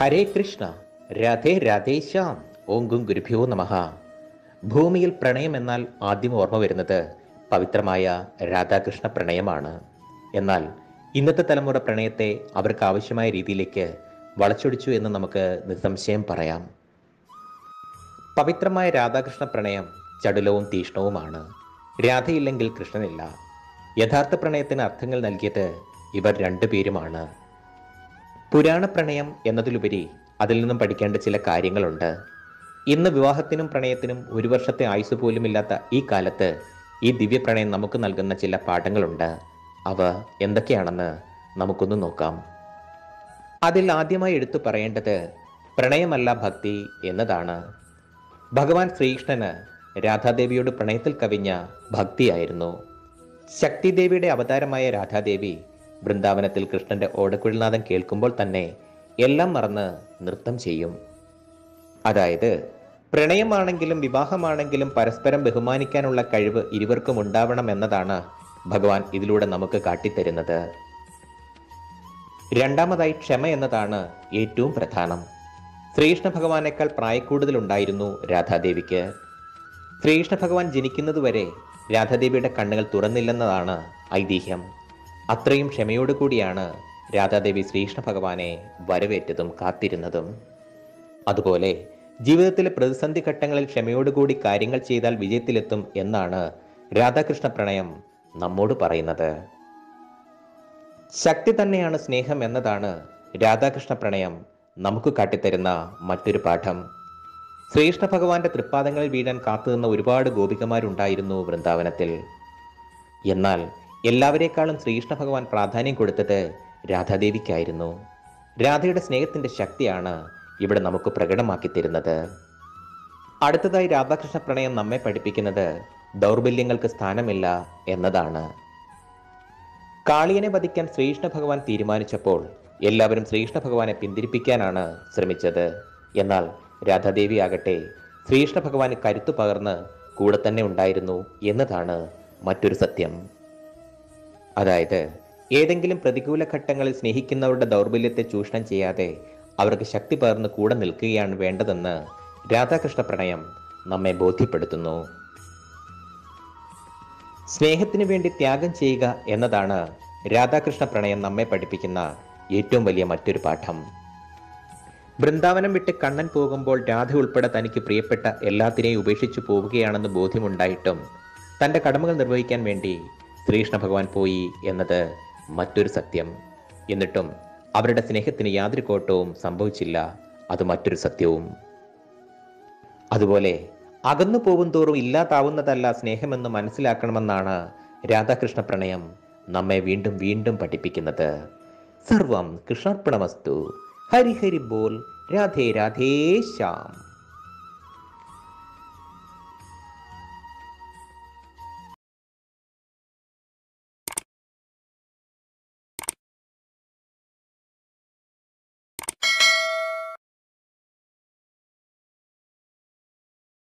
ഹരേ കൃഷ്ണ രാധേ രാധേ ശ്യാം ഓങ്കും ഗുരുഭ്യോ നമഃ ഭൂമിയിൽ പ്രണയം എന്നാൽ ആദ്യം ഓർമ്മ വരുന്നത് പവിത്രമായ രാധാകൃഷ്ണ പ്രണയമാണ് എന്നാൽ ഇന്നത്തെ തലമുറ പ്രണയത്തെ അവർക്ക് ആവശ്യമായ രീതിയിലേക്ക് വളച്ചൊടിച്ചു എന്ന് നമുക്ക് നിസ്സംശയം പറയാം പവിത്രമായ രാധാകൃഷ്ണ പ്രണയം ചടുലവും തീഷ്ണവുമാണ് രാധയില്ലെങ്കിൽ കൃഷ്ണനില്ല യഥാർത്ഥ പ്രണയത്തിന് അർത്ഥങ്ങൾ നൽകിയത് ഇവർ രണ്ടുപേരുമാണ് പുരാണ പ്രണയം എന്നതിലുപരി അതിൽ നിന്നും പഠിക്കേണ്ട ചില കാര്യങ്ങളുണ്ട് ഇന്ന് വിവാഹത്തിനും പ്രണയത്തിനും ഒരു വർഷത്തെ ആയുസ് പോലുമില്ലാത്ത ഈ കാലത്ത് ഈ ദിവ്യപ്രണയം നമുക്ക് നൽകുന്ന ചില പാഠങ്ങളുണ്ട് അവ എന്തൊക്കെയാണെന്ന് നമുക്കൊന്ന് നോക്കാം അതിൽ ആദ്യമായി എടുത്തു പറയേണ്ടത് പ്രണയമല്ല ഭക്തി എന്നതാണ് ഭഗവാൻ ശ്രീകൃഷ്ണന് രാധാദേവിയോട് പ്രണയത്തിൽ കവിഞ്ഞ ഭക്തിയായിരുന്നു ശക്തിദേവിയുടെ അവതാരമായ രാധാദേവി വൃന്ദാവനത്തിൽ കൃഷ്ണന്റെ ഓടക്കുഴൽനാദം കേൾക്കുമ്പോൾ തന്നെ എല്ലാം മറന്ന് നൃത്തം ചെയ്യും അതായത് പ്രണയമാണെങ്കിലും വിവാഹമാണെങ്കിലും പരസ്പരം ബഹുമാനിക്കാനുള്ള കഴിവ് ഇരുവർക്കും ഉണ്ടാവണം എന്നതാണ് ഭഗവാൻ ഇതിലൂടെ നമുക്ക് കാട്ടിത്തരുന്നത് രണ്ടാമതായി ക്ഷമ എന്നതാണ് ഏറ്റവും പ്രധാനം ശ്രീകൃഷ്ണ ഭഗവാനേക്കാൾ പ്രായക്കൂടുതലുണ്ടായിരുന്നു രാധാദേവിക്ക് ശ്രീകൃഷ്ണ ഭഗവാൻ ജനിക്കുന്നതുവരെ രാധാദേവിയുടെ കണ്ണുകൾ തുറന്നില്ലെന്നതാണ് ഐതിഹ്യം അത്രയും ക്ഷമയോടുകൂടിയാണ് രാധാദേവി ശ്രീകൃഷ്ണ ഭഗവാനെ വരവേറ്റതും കാത്തിരുന്നതും അതുപോലെ ജീവിതത്തിലെ പ്രതിസന്ധി ഘട്ടങ്ങളിൽ ക്ഷമയോടുകൂടി കാര്യങ്ങൾ ചെയ്താൽ വിജയത്തിലെത്തും എന്നാണ് രാധാകൃഷ്ണ പ്രണയം നമ്മോട് പറയുന്നത് ശക്തി തന്നെയാണ് സ്നേഹം എന്നതാണ് രാധാകൃഷ്ണ പ്രണയം നമുക്ക് കാട്ടിത്തരുന്ന മറ്റൊരു പാഠം ശ്രീകൃഷ്ണ ഭഗവാന്റെ തൃപ്പാദങ്ങളിൽ വീഴാൻ കാത്തുനിന്ന ഒരുപാട് ഗോപികമാരുണ്ടായിരുന്നു വൃന്ദാവനത്തിൽ എന്നാൽ എല്ലാവരെക്കാളും ശ്രീകൃഷ്ണ ഭഗവാൻ പ്രാധാന്യം കൊടുത്തത് രാധാദേവിക്കായിരുന്നു രാധയുടെ സ്നേഹത്തിന്റെ ശക്തിയാണ് ഇവിടെ നമുക്ക് പ്രകടമാക്കി തരുന്നത് അടുത്തതായി രാധാകൃഷ്ണ പ്രണയം നമ്മെ പഠിപ്പിക്കുന്നത് ദൗർബല്യങ്ങൾക്ക് സ്ഥാനമില്ല എന്നതാണ് കാളിയനെ വധിക്കാൻ ശ്രീകൃഷ്ണ ഭഗവാൻ തീരുമാനിച്ചപ്പോൾ എല്ലാവരും ശ്രീകൃഷ്ണ ഭഗവാനെ പിന്തിരിപ്പിക്കാനാണ് ശ്രമിച്ചത് എന്നാൽ രാധാദേവി ആകട്ടെ ശ്രീകൃഷ്ണ ഭഗവാന് കരുത്തു പകർന്ന് കൂടെ തന്നെ ഉണ്ടായിരുന്നു എന്നതാണ് മറ്റൊരു സത്യം അതായത് ഏതെങ്കിലും പ്രതികൂല ഘട്ടങ്ങളിൽ സ്നേഹിക്കുന്നവരുടെ ദൗർബല്യത്തെ ചൂഷണം ചെയ്യാതെ അവർക്ക് ശക്തി പകർന്ന് കൂടെ നിൽക്കുകയാണ് വേണ്ടതെന്ന് രാധാകൃഷ്ണ പ്രണയം നമ്മെ ബോധ്യപ്പെടുത്തുന്നു സ്നേഹത്തിന് വേണ്ടി ത്യാഗം ചെയ്യുക എന്നതാണ് രാധാകൃഷ്ണ പ്രണയം നമ്മെ പഠിപ്പിക്കുന്ന ഏറ്റവും വലിയ മറ്റൊരു പാഠം വൃന്ദാവനം വിട്ട് കണ്ണൻ പോകുമ്പോൾ രാധ ഉൾപ്പെടെ തനിക്ക് പ്രിയപ്പെട്ട എല്ലാത്തിനെയും ഉപേക്ഷിച്ചു പോവുകയാണെന്ന് ബോധ്യമുണ്ടായിട്ടും തന്റെ കടമകൾ നിർവഹിക്കാൻ വേണ്ടി ശ്രീകൃഷ്ണ ഭഗവാൻ പോയി എന്നത് മറ്റൊരു സത്യം എന്നിട്ടും അവരുടെ സ്നേഹത്തിന് യാതൊരു കോട്ടവും സംഭവിച്ചില്ല അത് മറ്റൊരു സത്യവും അതുപോലെ അകന്നു പോകും തോറും ഇല്ലാതാവുന്നതല്ല സ്നേഹമെന്ന് മനസ്സിലാക്കണമെന്നാണ് രാധാകൃഷ്ണ പ്രണയം നമ്മെ വീണ്ടും വീണ്ടും പഠിപ്പിക്കുന്നത് സർവം കൃഷ്ണാർപ്പണമസ്തു ഹരി ഹരി ബോൽ രാധേ രാധേ ശ്യാം